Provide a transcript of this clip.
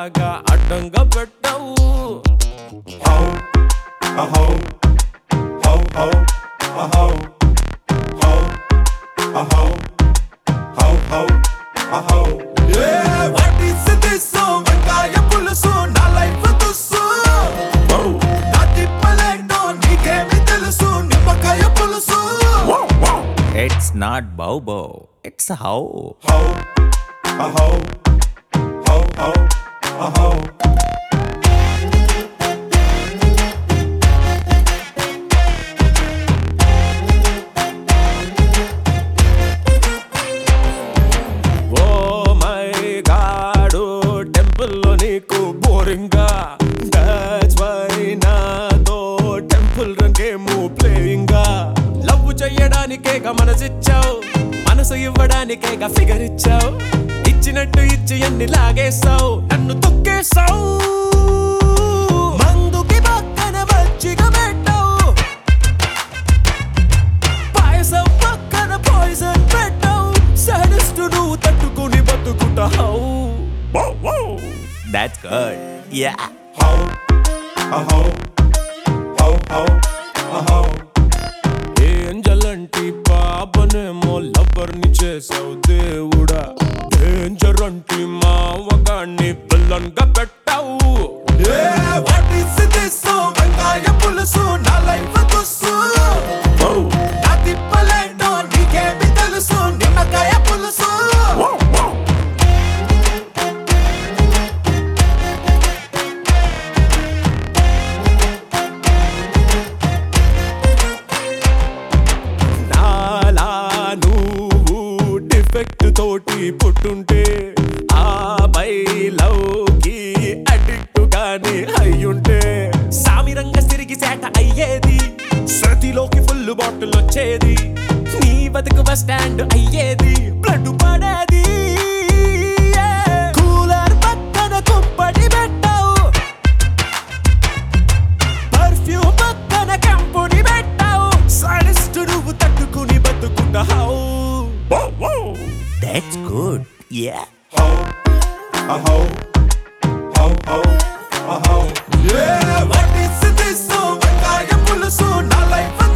లాగా అడ్డంగా పెట్టావు ho, a ho, ho ho, a ho, ho, a ho, ho ho, a ho. Yeah, what is this? వంకాయ పులుసు నా లైఫ్ తుస్సు నా తిప్పలేంటో నీకేమి తెలుసు నిమ్మకాయ పులుసు it's not bow bow it's how ho, a ho, ho ho, a ho. Oh my god టెంపుల్లో నీకు బోరింగా దట్స్ వై నాతో టెంపుల్ రంగేము ప్లేయింగా లవ్ చెయ్యడానికేగా మనసిచ్చావు మనసు ఇవ్వడానికేగా ఫిగర్ ఇచ్చావు ఇచ్చినట్టు ఇచ్చి ఎన్ని లాగేస్తావు నన్ను తొక్కేస్తావు మందుకి పక్కన మజ్జిగ పెట్టావు పాయసం పక్కన పాయిజన్ పెట్టావు సడస్ట్ నువ్వు తట్టుకుని బతుకుతావు that's good yeah ho, a ho, ho ho, a ho. ఏంజలంటి పాపనేమో లవ్వర్ని చేసావు దేవుడా డేంజర్ అంటి మావగాన్ని పిల్లన్ గా పెట్టావు Yeah, what is this? వంకాయ పులుసు నా లైఫ్ తుస్సు నా తిప్పలేంటో నీకేమి తెలుసు నిమ్మకాయ పులుసు నాలా నువ్వు డిఫెక్ట్ తోటి పుట్టుంటే ఆ లవ్కి అడిక్ట్ గాని అయ్యుంటే సామిరంగా తిరిగి సేట అయ్యేది శృతిలోకి ఫుల్ బాటిల్ వచ్చేది నీ బతుకు బస్ స్టాండ్ అయ్యేది బ్లడ్ పడేది కూలర్ పక్కన కుంపటి పెట్టావు పర్ఫ్యూమ్ పక్కన కంపుని పెట్టావు సడస్ట్ నువ్వు తట్టుకుని బతుకున్నావు that's good yeah ho, a ho, ho ho, a ho. Yeah, what is this? వంకాయ పులుసు నా లైఫ్